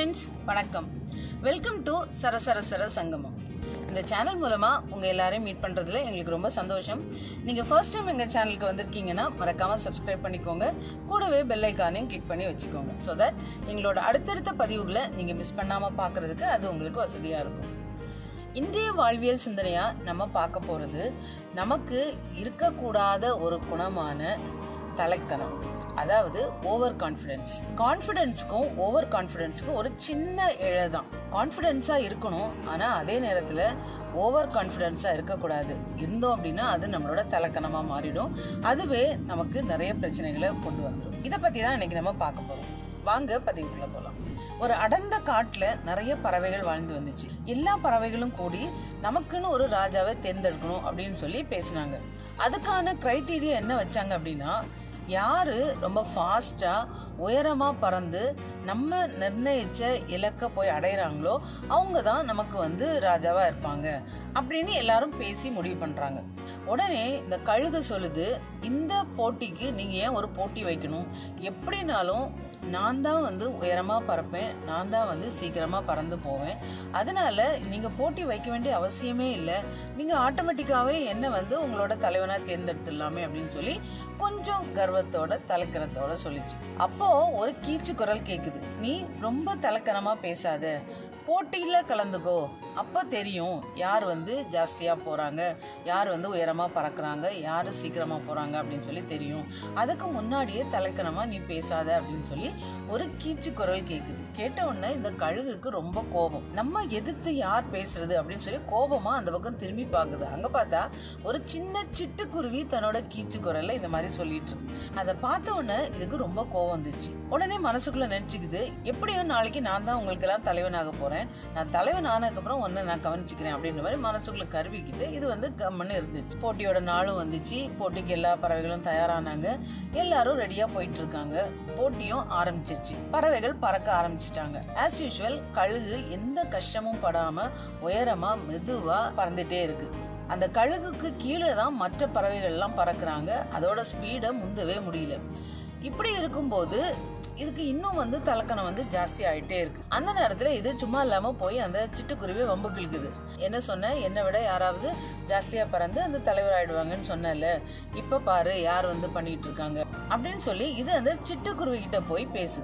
friends வணக்கம் welcome to சரசர சர சங்கமம் இந்த சேனல் மூலமாக உங்கள் எல்லாரையும் மீட் பண்ணுறதுல எங்களுக்கு ரொம்ப சந்தோஷம் நீங்கள் ஃபர்ஸ்ட் டைம் எங்கள் சேனலுக்கு வந்திருக்கீங்கன்னா மறக்காமல் சப்ஸ்கிரைப் பண்ணிக்கோங்க கூடவே பெல் ஐக்கானையும் கிளிக் பண்ணி வச்சுக்கோங்க ஸோ தட் எங்களோட அடுத்தடுத்த பதிவுகளை நீங்கள் மிஸ் பண்ணாமல் பார்க்குறதுக்கு அது உங்களுக்கு வசதியாக இருக்கும் இன்றைய வாழ்வியல் சிந்தனையாக நம்ம பார்க்க போகிறது நமக்கு இருக்கக்கூடாத ஒரு குணமான தலைக்கணம் அதாவது ஓவர் கான்ஃபிடென்ஸ் கான்ஃபிடென்ஸ்க்கும் ஓவர் கான்ஃபிடென்ஸ்க்கும் ஒரு சின்ன இழை தான் கான்ஃபிடென்ஸாக இருக்கணும் ஆனால் அதே நேரத்தில் ஓவர் கான்ஃபிடென்ஸாக இருக்கக்கூடாது இருந்தோம் அப்படின்னா அது நம்மளோட தலைக்கணமாக மாறிடும் அதுவே நமக்கு நிறைய பிரச்சனைகளை கொண்டு வந்துடும் இதை பற்றி தான் இன்னைக்கு நம்ம பார்க்க போகிறோம் வாங்க பதிவுக்குள்ள போகலாம் ஒரு அடர்ந்த காட்டுல நிறைய பறவைகள் வாழ்ந்து வந்துச்சு எல்லா பறவைகளும் கூடி நமக்குன்னு ஒரு ராஜாவை தேர்ந்தெடுக்கணும் அப்படின்னு சொல்லி பேசினாங்க அதுக்கான கிரைட்டீரியா என்ன வச்சாங்க அப்படின்னா யாரு ரொம்ப ஃபாஸ்டா உயரமா பறந்து நம்ம நிர்ணயிச்ச இலக்க போய் அடையிறாங்களோ அவங்க தான் நமக்கு வந்து ராஜாவா இருப்பாங்க அப்படின்னு எல்லாரும் பேசி முடிவு பண்றாங்க உடனே இந்த கழுகு சொல்லுது இந்த போட்டிக்கு நீங்க ஏன் ஒரு போட்டி வைக்கணும் எப்படினாலும் நான் தான் வந்து உயரமாக பறப்பேன் நான் தான் வந்து சீக்கிரமாக பறந்து போவேன் அதனால நீங்கள் போட்டி வைக்க வேண்டிய அவசியமே இல்லை நீங்கள் ஆட்டோமேட்டிக்காகவே என்ன வந்து உங்களோட தலைவனாக தேர்ந்தெடுத்துடலாமே அப்படின்னு சொல்லி கொஞ்சம் கர்வத்தோட தலைக்கணத்தோட சொல்லிச்சு அப்போ ஒரு கீச்சு குரல் கேட்குது நீ ரொம்ப தலைக்கணமாக பேசாத போட்டியில் கலந்துக்கோ அப்போ தெரியும் யார் வந்து ஜாஸ்தியாக போகிறாங்க யார் வந்து உயரமாக பறக்குறாங்க யார் சீக்கிரமாக போகிறாங்க அப்படின்னு சொல்லி தெரியும் அதுக்கு முன்னாடியே தலைக்கணமாக நீ பேசாத அப்படின்னு சொல்லி ஒரு கீச்சு குரல் கேட்குது கேட்ட உடனே இந்த கழுகுக்கு ரொம்ப கோபம் நம்ம எதிர்த்து யார் பேசுறது அப்படின்னு சொல்லி கோபமாக அந்த பக்கம் திரும்பி பார்க்குது அங்கே பார்த்தா ஒரு சின்ன சிட்டுக்குருவி தன்னோட கீச்சு குரல்ல இந்த மாதிரி சொல்லிட்டு இருக்கு அதை பார்த்த உடனே இதுக்கு ரொம்ப கோவம் வந்துச்சு உடனே மனசுக்குள்ள நினைச்சுக்குது எப்படியும் நாளைக்கு நான் தான் உங்களுக்கு எல்லாம் தலைவனாக போறேன் நான் தலைவன் ஆனதுக்கப்புறம் ஒன்னு நான் கவனிச்சுக்கிறேன் அப்படின்ற மாதிரி மனசுக்குள்ள கருவிக்கிட்டு இது வந்து கம்மன்னு இருந்துச்சு போட்டியோட நாளும் வந்துச்சு போட்டிக்கு எல்லா பறவைகளும் தயாரானாங்க எல்லாரும் ரெடியா போயிட்டு இருக்காங்க போட்டியும் ஆரம்பிச்சிருச்சு பறவைகள் பறக்க ஆரம்பிச்சிட்டாங்க ஆஸ் யூஷுவல் கழுகு எந்த கஷ்டமும் படாம உயரமா மெதுவா பறந்துட்டே இருக்கு அந்த கழுகுக்கு கீழே தான் மற்ற பறவைகள் எல்லாம் பறக்குறாங்க அதோட ஸ்பீடை முந்தவே முடியல இப்படி இருக்கும்போது இதுக்கு இன்னும் வந்து தலக்கணம் வந்து ஜாஸ்தி ஆயிட்டே இருக்கு அந்த நேரத்துல இது சும்மா இல்லாம போய் அந்த சிட்டுக்குருவி வம்பு கிழக்குது என்ன சொன்ன என்னை விட யாராவது ஜாஸ்தியா பறந்து அந்த தலைவர் ஆயிடுவாங்கன்னு சொன்னல இப்ப பாரு யார் வந்து பண்ணிட்டு இருக்காங்க அப்படின்னு சொல்லி இது அந்த சிட்டுக்குருவி கிட்ட போய் பேசுது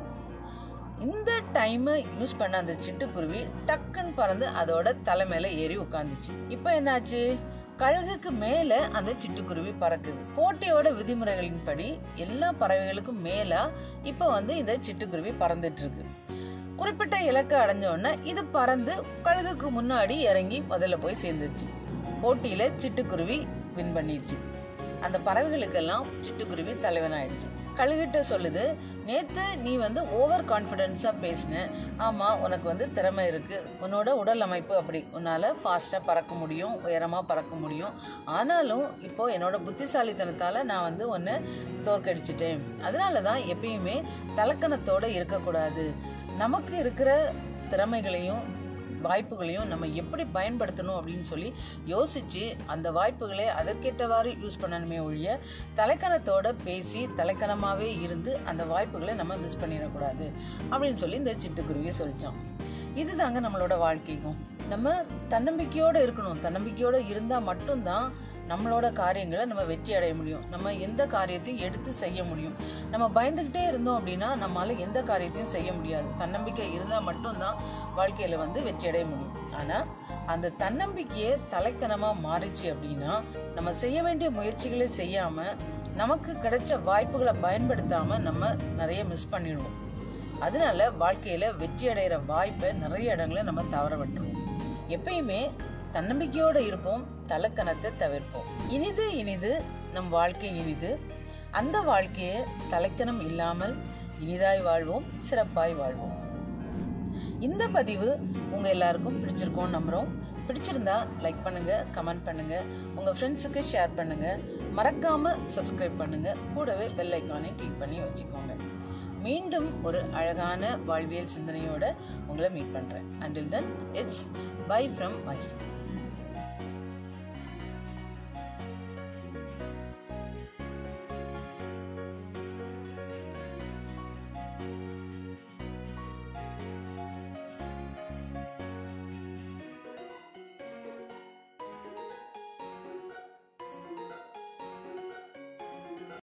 இந்த டைமை யூஸ் பண்ண அந்த சிட்டுக்குருவி டக்குன்னு பறந்து அதோட தலை மேல ஏறி உட்காந்துச்சு இப்போ என்னாச்சு கழுகுக்கு மேல அந்த சிட்டுக்குருவி பறக்குது போட்டியோட விதிமுறைகளின்படி எல்லா பறவைகளுக்கும் மேலா இப்போ வந்து இந்த சிட்டுக்குருவி பறந்துட்டு இருக்கு குறிப்பிட்ட இலக்கை அடைஞ்ச உடனே இது பறந்து கழுகுக்கு முன்னாடி இறங்கி முதல்ல போய் சேர்ந்துச்சு போட்டியில சிட்டுக்குருவி வின் பண்ணிடுச்சு அந்த பறவைகளுக்கெல்லாம் சிட்டுக்குருவி தலைவனாயிடுச்சு கழுகிட்ட சொல்லுது நேத்து நீ வந்து ஓவர் கான்ஃபிடென்ஸா பேசின ஆமா உனக்கு வந்து திறமை இருக்கு உன்னோட உடல் அமைப்பு அப்படி உன்னால ஃபாஸ்டா பறக்க முடியும் உயரமா பறக்க முடியும் ஆனாலும் இப்போ என்னோட புத்திசாலித்தனத்தால நான் வந்து உன்னை தோற்கடிச்சிட்டேன் அதனால தான் எப்பயுமே தலக்கணத்தோட இருக்கக்கூடாது நமக்கு இருக்கிற திறமைகளையும் வாய்ப்புகளையும் நம்ம எப்படி பயன்படுத்தணும் அப்படின்னு சொல்லி யோசிச்சு அந்த வாய்ப்புகளை அதற்கேற்றவாறு யூஸ் பண்ணணுமே ஒழிய தலைக்கணத்தோட பேசி தலைக்கணமாகவே இருந்து அந்த வாய்ப்புகளை நம்ம மிஸ் பண்ணிடக்கூடாது அப்படின்னு சொல்லி இந்த சிட்டுக்குருவியை சொல்லிச்சோம் இதுதாங்க நம்மளோட வாழ்க்கைக்கும் நம்ம தன்னம்பிக்கையோடு இருக்கணும் தன்னம்பிக்கையோடு இருந்தால் மட்டும்தான் நம்மளோட காரியங்களை நம்ம வெற்றி அடைய முடியும் நம்ம எந்த காரியத்தையும் எடுத்து செய்ய முடியும் நம்ம பயந்துக்கிட்டே இருந்தோம் அப்படின்னா நம்மளால எந்த காரியத்தையும் செய்ய முடியாது தன்னம்பிக்கை இருந்தால் மட்டும்தான் வாழ்க்கையில் வந்து வெற்றி அடைய முடியும் ஆனால் அந்த தன்னம்பிக்கையை தலைக்கணமாக மாறிச்சு அப்படின்னா நம்ம செய்ய வேண்டிய முயற்சிகளை செய்யாமல் நமக்கு கிடைச்ச வாய்ப்புகளை பயன்படுத்தாமல் நம்ம நிறைய மிஸ் பண்ணிடுவோம் அதனால வாழ்க்கையில் வெற்றி அடைகிற வாய்ப்பை நிறைய இடங்களை நம்ம தவற விட்டுருவோம் எப்பயுமே தன்னம்பிக்கையோடு இருப்போம் தலக்கணத்தை தவிர்ப்போம் இனிது இனிது நம் வாழ்க்கை இனிது அந்த வாழ்க்கையை தலைக்கணம் இல்லாமல் இனிதாய் வாழ்வோம் சிறப்பாய் வாழ்வோம் இந்த பதிவு உங்க எல்லாருக்கும் பிடிச்சிருக்கோம் நம்புறோம் பிடிச்சிருந்தா லைக் பண்ணுங்க கமெண்ட் பண்ணுங்க உங்க ஃப்ரெண்ட்ஸுக்கு ஷேர் பண்ணுங்க மறக்காம சப்ஸ்கிரைப் பண்ணுங்க கூடவே பெல் ஐக்கானை கிளிக் பண்ணி வச்சுக்கோங்க மீண்டும் ஒரு அழகான வாழ்வியல் சிந்தனையோட உங்களை மீட் பண்றேன் until then it's bye from Mahi